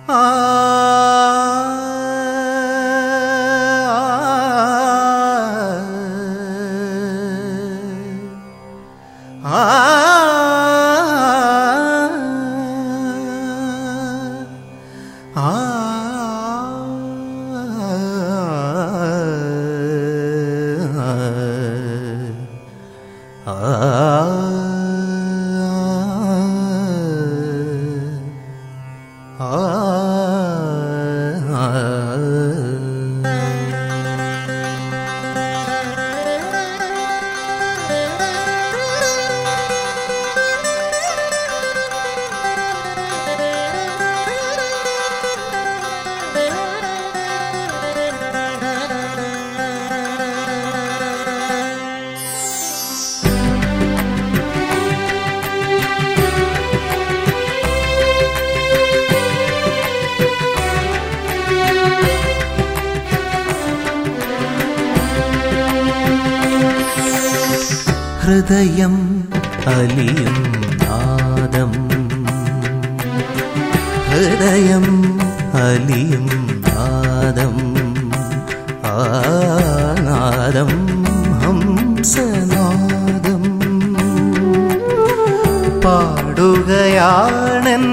ഹൃദയം അലിയും നാദം ഹൃദയം അലിയും നാദം ആ നാദം ഹംസനാദം പാടുകയാണൻ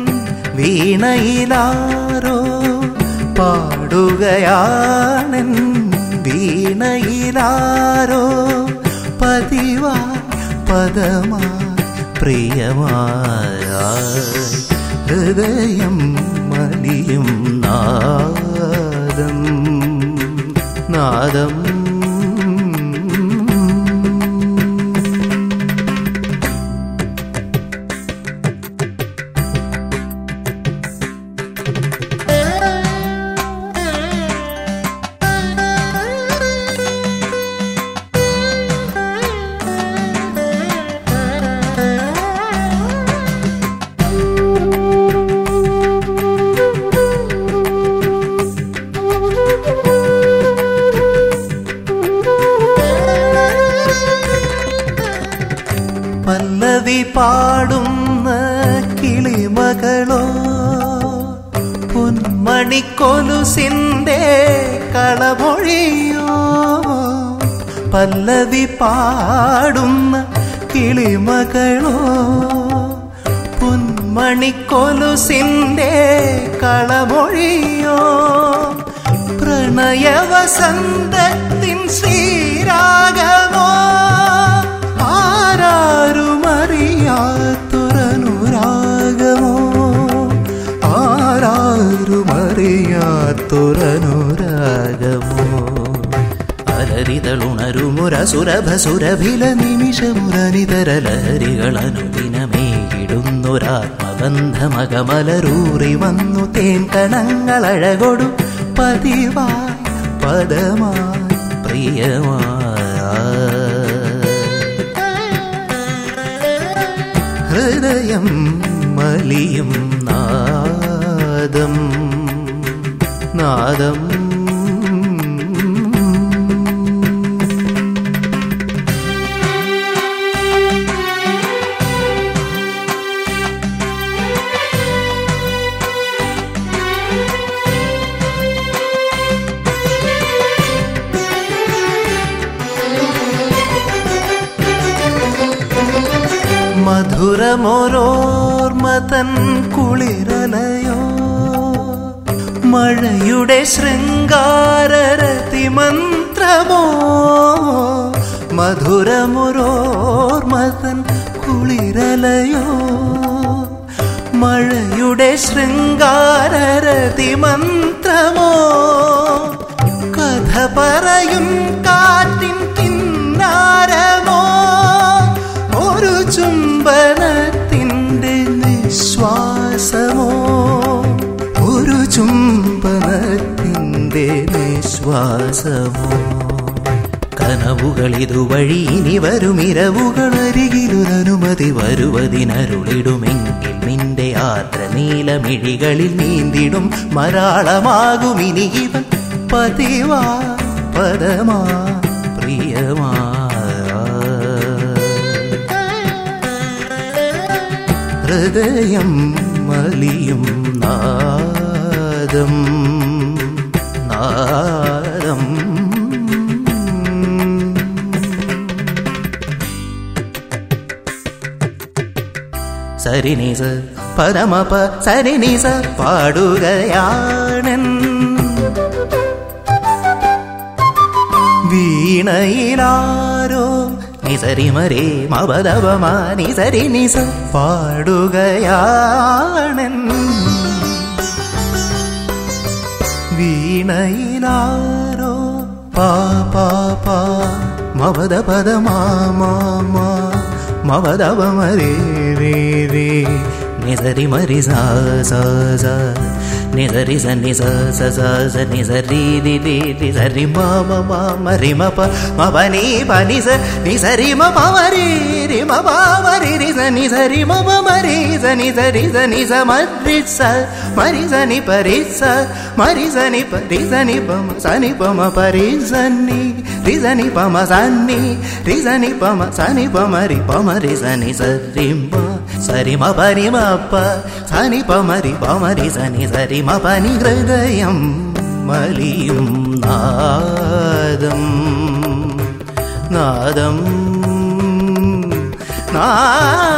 വീണയിലാരോ പാടുകയാണൻ വീണയിലാരോ പതിവാ പദമാ പ്രിയമായ ഹൃദയം മലിയും നാദം നാദം പല്ലവി പാടുന്ന കിളിമകളോ പൊന്മണിക്കൊലുസിന്റെ കളമൊഴിയോ പല്ലവി പാടുന്ന കിളിമകളോ പൊന്മണിക്കൊലുസിന്റെ കളമൊഴിയോ പ്രണയവസന്തത്തിൻ ശ്രീരാഗമോ ആരാരുമറിയാത്തൊരനുരാഗമോ ആരാരുമറിയാത്തൊരനുരാഗമോ അലരിതളുണരുമുരസുരഭസുരഭില നിമിഷമുരനിതര ലഹരികളനുദിനമേകിടുന്നൊരാത്മബന്ധമകമലരൂറി വന്നു തേൻ കണങ്ങളഴകൊടു പതിവായി പദമായി പ്രിയമായ ഹൃദയം മലിയും നാദം നാദം മധുരമോരോർമതൻ കുളിരലയോ മഴയുടെ ശൃംഗാരരതി മന്ത്രമോ മധുരമൊരോർമതൻ കുളിരലയോ മഴയുടെ ശൃംഗാരരതി മന്ത്രമോ കഥ പറയും കാറ്റിൻ കിന്നാരമോ ഒരു ചുംബനത്തിൻ്റെ നിശ്വാസമോ ഒരു ചുംബനത്തിൻ്റെ നിശ്വാസമോ കനവുകൾ ഇതുവഴി ഇനി വരും ഇരവുകൾ അരികിലൊരനുമതി വരുവതിനരുളിടുമെങ്കിൽ നിന്റെ യാത്ര നീലമിഴികളിൽ നീന്തിടും മരാളമാകും ഇനി ഇവൻ പതിവാ പദമാ പ്രിയമാ ഹൃദയം മലിയും നാദം നാദം സരിനിസ പരമപ സരിനിസ പാടുകയാണെൻ വീണയിലാരോ നിസരിമരേ മവതവമാ നിസരി നിസ പാടുകയാണെൻ വീണയിലാരോ പാ പാ പാ മവത പദ മാ മവതവമരേ രേ രേ നിസരി മരി സാ സാ സാ నిజరి సని స స స స నిజరి రి రి రి సరి మ మ మ మరి మ ప మ ప ని ప ని స ని సరి మ ప మ రి రి మ ప మ రి రి స ని సరి మ ప మ రి స ని సరి స ని స మ రి స మరి స ని ప రి స మరి స ని ప రి స ని ప మ స ని ప మ ప రి స ని రి స ని ప మ స ని రి స ని ప మ స ని ప మ రి ప మ రి స ని స రి మ సరి మ ప రి మ ప స ని ప మ రి ప మ రి స ని సరి మ പ നി ഹൃദയം മലിയും നാദം നാദം നാദം